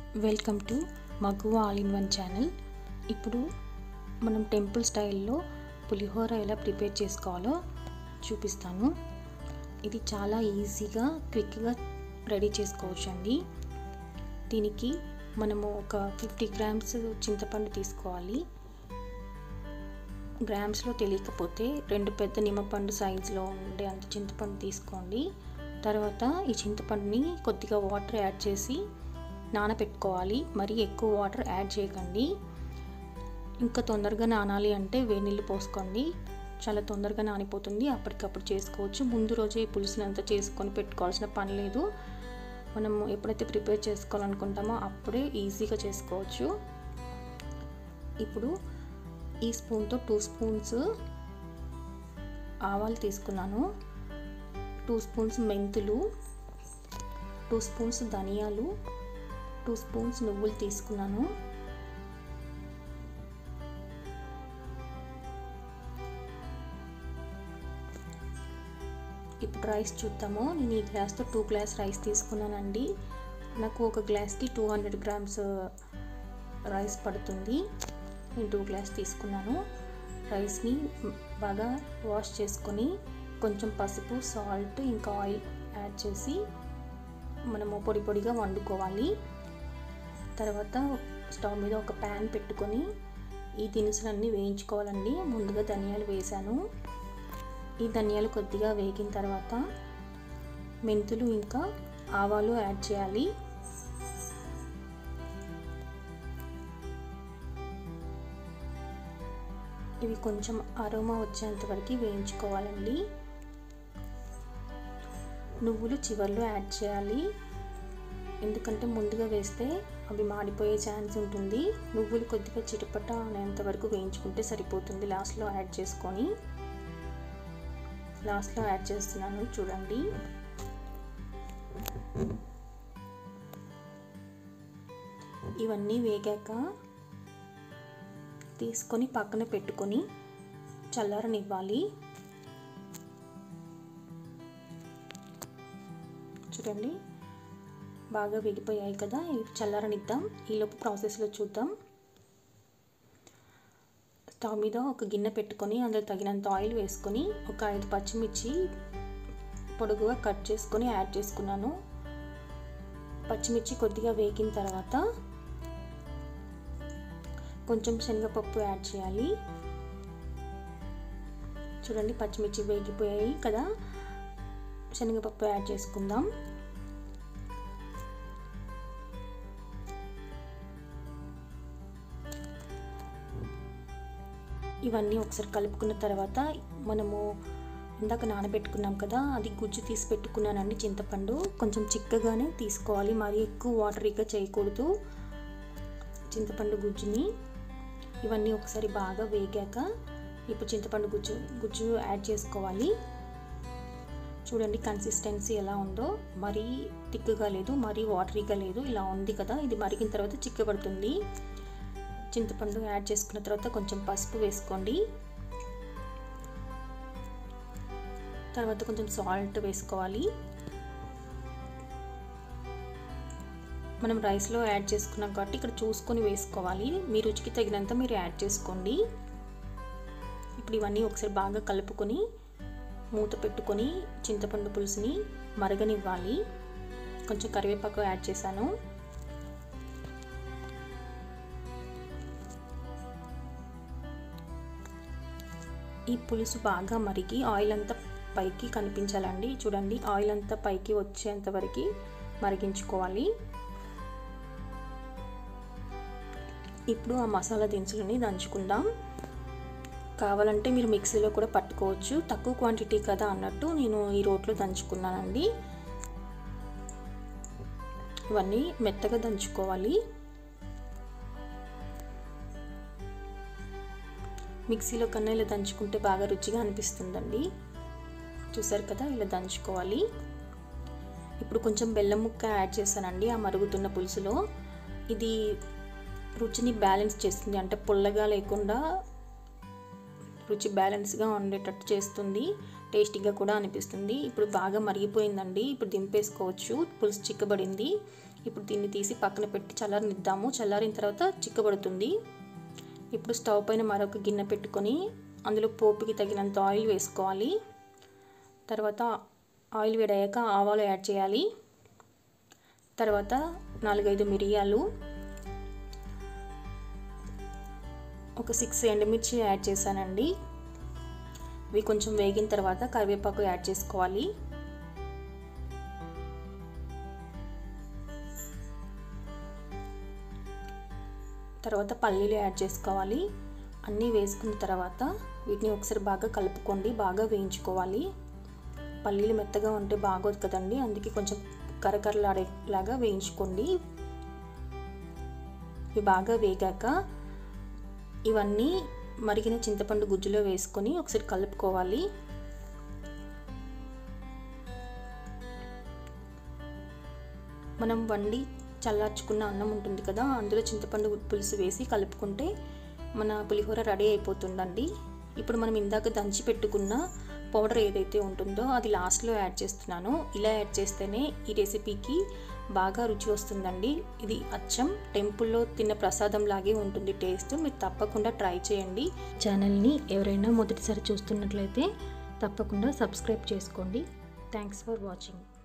welcome to Maguva all in one channel ఇప్పుడు మనం temple స్టైల్లో పులిహోర ఎలా ప్రిపేర్ చేసుకోవాలో చూపిస్తాను ఇది చాలా ఈజీగా క్విక్గా రెడీ చేసుకోవచ్చు అండి దీనికి మనము ఒక ఫిఫ్టీ గ్రామ్స్ చింతపండు తీసుకోవాలి గ్రామ్స్లో తెలియకపోతే రెండు పెద్ద నిమ్మపండు సైజులో ఉండే అంత చింతపండు తీసుకోండి తర్వాత ఈ చింతపండుని కొద్దిగా వాటర్ యాడ్ చేసి నానబెట్టుకోవాలి మరి ఎక్కువ వాటర్ యాడ్ చేయకండి ఇంకా తొందరగా నానాలి అంటే వేడి నీళ్ళు పోసుకోండి చాలా తొందరగా నానిపోతుంది అప్పటికప్పుడు చేసుకోవచ్చు ముందు రోజే ఈ పులుసుని అంతా చేసుకొని పెట్టుకోవాల్సిన పని లేదు మనం ఎప్పుడైతే ప్రిపేర్ చేసుకోవాలనుకుంటామో అప్పుడే ఈజీగా చేసుకోవచ్చు ఇప్పుడు ఈ స్పూన్తో టూ స్పూన్స్ ఆవాలు తీసుకున్నాను టూ స్పూన్స్ మెంతులు టూ స్పూన్స్ ధనియాలు టూ స్పూన్స్ నువ్వులు తీసుకున్నాను ఇప్పుడు రైస్ చూద్దాము నేను ఈ గ్లాస్తో టూ గ్లాస్ రైస్ తీసుకున్నానండి నాకు ఒక గ్లాస్కి టూ హండ్రెడ్ గ్రామ్స్ రైస్ పడుతుంది నేను టూ గ్లాస్ తీసుకున్నాను రైస్ని బాగా వాష్ చేసుకొని కొంచెం పసుపు సాల్ట్ ఇంకా ఆయిల్ యాడ్ చేసి మనము పొడి పొడిగా వండుకోవాలి తర్వాత స్టవ్ మీద ఒక ప్యాన్ పెట్టుకొని ఈ దినుసులన్నీ వేయించుకోవాలండి ముందుగా ధనియాలు వేసాను ఈ ధనియాలు కొద్దిగా వేగిన తర్వాత మెంతులు ఇంకా ఆవాలు యాడ్ చేయాలి ఇవి కొంచెం అరోమా వచ్చేంత వరకు వేయించుకోవాలండి నువ్వులు చివర్లో యాడ్ చేయాలి ఎందుకంటే ముందుగా వేస్తే అవి మాడిపోయే ఛాన్స్ ఉంటుంది నువ్వులు కొద్దిగా చిటపట అనేంత వరకు వేయించుకుంటే సరిపోతుంది లాస్ట్లో యాడ్ చేసుకొని లాస్ట్లో యాడ్ చేస్తున్నాను చూడండి ఇవన్నీ వేగాక తీసుకొని పక్కన పెట్టుకొని చల్లారనివ్వాలి చూడండి బాగా వేగిపోయాయి కదా ఇవి చల్లారనిద్దాం ఈలోపు ప్రాసెస్లో చూద్దాం స్టవ్ మీద ఒక గిన్నె పెట్టుకొని అందులో తగినంత ఆయిల్ వేసుకొని ఒక ఐదు పచ్చిమిర్చి పొడుగుగా కట్ చేసుకొని యాడ్ చేసుకున్నాను పచ్చిమిర్చి కొద్దిగా వేగిన తర్వాత కొంచెం శనగపప్పు యాడ్ చేయాలి చూడండి పచ్చిమిర్చి వేగిపోయాయి కదా శనగపప్పు యాడ్ చేసుకుందాం ఇవన్నీ ఒకసారి కలుపుకున్న తర్వాత మనము ఇందాక నానబెట్టుకున్నాం కదా అది గుజ్జు తీసి పెట్టుకున్నానండి చింతపండు కొంచెం చిక్కగానే తీసుకోవాలి మరీ ఎక్కువ వాటరీగా చేయకూడదు చింతపండు గుజ్జుని ఇవన్నీ ఒకసారి బాగా వేగాక ఇప్పుడు చింతపండు గుజ్జు గుజ్జు యాడ్ చేసుకోవాలి చూడండి కన్సిస్టెన్సీ ఎలా ఉందో మరీ తిక్కుగా లేదు మరీ వాటరీగా లేదు ఇలా ఉంది కదా ఇది మరిగిన తర్వాత చిక్కబడుతుంది చింతపండు యాడ్ చేసుకున్న తర్వాత కొంచెం పసుపు వేసుకోండి తర్వాత కొంచెం సాల్ట్ వేసుకోవాలి మనం రైస్లో యాడ్ చేసుకున్నాం కాబట్టి ఇక్కడ చూసుకొని వేసుకోవాలి మీ రుచికి తగినంత మీరు యాడ్ చేసుకోండి ఇప్పుడు ఇవన్నీ ఒకసారి బాగా కలుపుకొని మూత పెట్టుకొని చింతపండు పులుసుని మరగనివ్వాలి కొంచెం కరివేపాకు యాడ్ చేశాను ఈ పులుసు బాగా మరిగి ఆయిల్ అంతా పైకి కనిపించాలండి చూడండి ఆయిల్ అంతా పైకి వచ్చేంత వరకు మరిగించుకోవాలి ఇప్పుడు ఆ మసాలా దినుసులని దంచుకుందాం కావాలంటే మీరు మిక్సీలో కూడా పట్టుకోవచ్చు తక్కువ క్వాంటిటీ కదా అన్నట్టు నేను ఈ రోట్లో దంచుకున్నానండి ఇవన్నీ మెత్తగా దంచుకోవాలి మిక్సీలో కన్నా ఇలా దంచుకుంటే బాగా రుచిగా అనిపిస్తుందండి చూసారు కదా ఇలా దంచుకోవాలి ఇప్పుడు కొంచెం బెల్లం ముక్క యాడ్ చేశానండి ఆ మరుగుతున్న పులుసులో ఇది రుచిని బ్యాలెన్స్ చేస్తుంది అంటే పుల్లగా లేకుండా రుచి బ్యాలెన్స్గా ఉండేటట్టు చేస్తుంది టేస్టీగా కూడా అనిపిస్తుంది ఇప్పుడు బాగా మరిగిపోయిందండి ఇప్పుడు దింపేసుకోవచ్చు పులుసు చిక్కబడింది ఇప్పుడు దీన్ని తీసి పక్కన పెట్టి చల్లారనిద్దాము చల్లారిన తర్వాత చిక్కబడుతుంది ఇప్పుడు స్టవ్ పైన మరొక గిన్నె పెట్టుకొని అందులో పోపుకి తగినంత ఆయిల్ వేసుకోవాలి తర్వాత ఆయిల్ వేడయ్యాక ఆవాలు యాడ్ చేయాలి తర్వాత నాలుగైదు మిరియాలు ఒక సిక్స్ ఎండుమిర్చి యాడ్ చేశానండి ఇవి కొంచెం వేగిన తర్వాత కరివేపాకు యాడ్ చేసుకోవాలి తర్వాత పల్లీలు యాడ్ చేసుకోవాలి అన్నీ వేసుకున్న తర్వాత వీటిని ఒకసారి బాగా కలుపుకోండి బాగా వేయించుకోవాలి పల్లీలు మెత్తగా ఉంటే బాగోదు కదండి అందుకే కొంచెం కరకరలాడేలాగా వేయించుకోండి ఇవి బాగా వేగాక ఇవన్నీ మరిగిన చింతపండు గుజ్జులో వేసుకొని ఒకసారి కలుపుకోవాలి మనం వండి చల్లార్చుకున్న అన్నం ఉంటుంది కదా అందులో చింతపండు పులుసు వేసి కలుపుకుంటే మన పులిహోర రెడీ అయిపోతుందండి ఇప్పుడు మనం ఇందాక దంచి పెట్టుకున్న పౌడర్ ఏదైతే ఉంటుందో అది లాస్ట్లో యాడ్ చేస్తున్నాను ఇలా యాడ్ చేస్తేనే ఈ రెసిపీకి బాగా రుచి వస్తుందండి ఇది అచ్చం టెంపుల్లో తిన్న ప్రసాదం లాగే ఉంటుంది టేస్ట్ మీరు తప్పకుండా ట్రై చేయండి ఛానల్ని ఎవరైనా మొదటిసారి చూస్తున్నట్లయితే తప్పకుండా సబ్స్క్రైబ్ చేసుకోండి థ్యాంక్స్ ఫర్ వాచింగ్